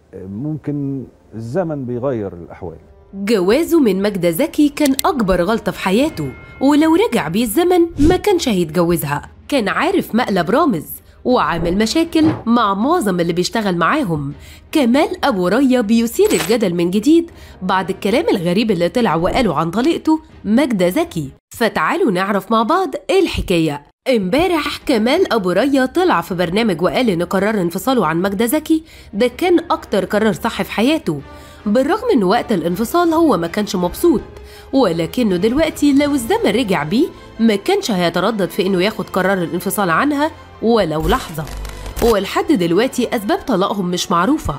ممكن الزمن بيغير الاحوال جوازه من ماجدة زكي كان أكبر غلطة في حياته ولو رجع بيه الزمن ما كانش هيتجوزها كان عارف مقلب رامز وعامل مشاكل مع معظم اللي بيشتغل معاهم كمال أبو ريا بيثير الجدل من جديد بعد الكلام الغريب اللي طلع وقاله عن طليقته ماجدة زكي فتعالوا نعرف مع بعض ايه الحكاية امبارح كمال ابو ريا طلع في برنامج وقال ان قرار انفصاله عن ماجدة زكي ده كان اكتر قرار صح في حياته بالرغم ان وقت الانفصال هو ما كانش مبسوط ولكنه دلوقتي لو الزمن رجع بيه ما كانش هيتردد في انه ياخد قرار الانفصال عنها ولو لحظة ولحد دلوقتي اسباب طلاقهم مش معروفة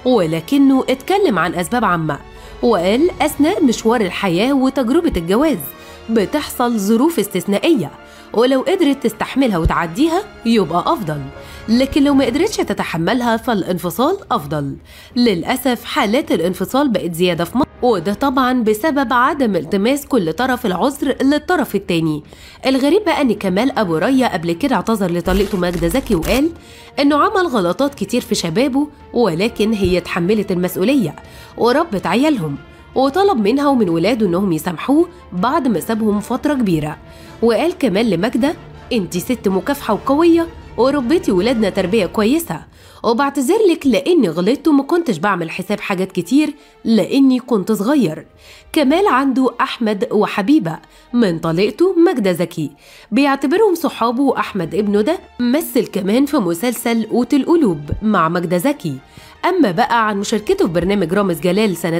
ولكنه اتكلم عن اسباب عامة وقال اثناء مشوار الحياة وتجربة الجواز بتحصل ظروف استثنائية ولو قدرت تستحملها وتعديها يبقى أفضل لكن لو ما قدرتش تتحملها فالانفصال أفضل للأسف حالات الانفصال بقت زيادة في مصر وده طبعا بسبب عدم التماس كل طرف العذر للطرف التاني الغريب بقى ان كمال ابو ريا قبل كده اعتذر لطليقته ماجدة زكي وقال انه عمل غلطات كتير في شبابه ولكن هي اتحملت المسؤولية وربت عيالهم وطلب منها ومن ولاده انهم يسامحوه بعد ما سابهم فترة كبيرة وقال كمان لماجدة انت ست مكافحة وقوية وربيتي ولادنا تربية كويسة وبعتذر لك لاني غلطت وما كنتش بعمل حساب حاجات كتير لاني كنت صغير كمال عنده احمد وحبيبه من طليقته ماجده زكي بيعتبرهم صحابه واحمد ابنه ده مثل كمان في مسلسل قوت القلوب مع ماجده زكي أما بقى عن مشاركته في برنامج رامز جلال سنة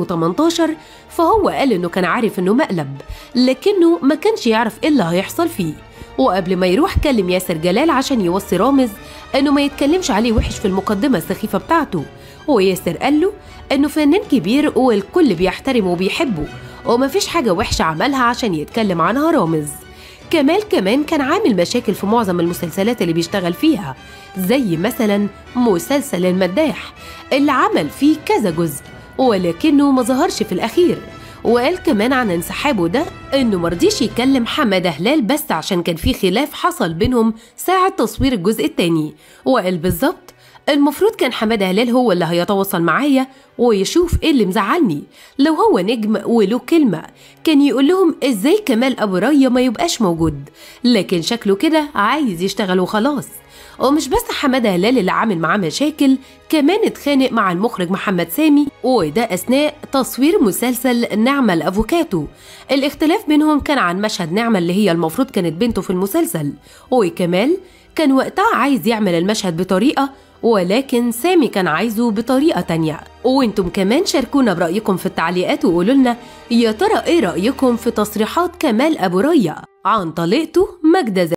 2018 فهو قال إنه كان عارف إنه مقلب لكنه ما كانش يعرف إيه اللي هيحصل فيه وقبل ما يروح كلم ياسر جلال عشان يوصي رامز إنه ما يتكلمش عليه وحش في المقدمة السخيفة بتاعته وياسر قال له إنه فنان كبير والكل بيحترمه وبيحبه ومفيش حاجة وحشة عملها عشان يتكلم عنها رامز كمال كمان كان عامل مشاكل في معظم المسلسلات اللي بيشتغل فيها زي مثلا مسلسل المداح اللي عمل فيه كذا جزء ولكنه ما ظهرش في الأخير وقال كمان عن انسحابه ده انه مرضيش يكلم حماده هلال بس عشان كان في خلاف حصل بينهم ساعة تصوير الجزء التاني وقال بالظبط المفروض كان حماده هلال هو اللي هيتواصل معايا ويشوف ايه اللي مزعلني لو هو نجم وله كلمة كان يقول لهم ازاي كمال ابو ريا ما يبقاش موجود لكن شكله كده عايز يشتغل وخلاص ومش بس حماده هلال اللي عامل معاه مشاكل كمان اتخانق مع المخرج محمد سامي وده اثناء تصوير مسلسل نعمة الافوكاتو الاختلاف بينهم كان عن مشهد نعمة اللي هي المفروض كانت بنته في المسلسل وكمال كان وقتها عايز يعمل المشهد بطريقة ولكن سامي كان عايزه بطريقة تانية وانتم كمان شاركونا برأيكم في التعليقات وقولوا لنا يا ترى ايه رأيكم في تصريحات كمال أبو ريا عن طليقته ماجدة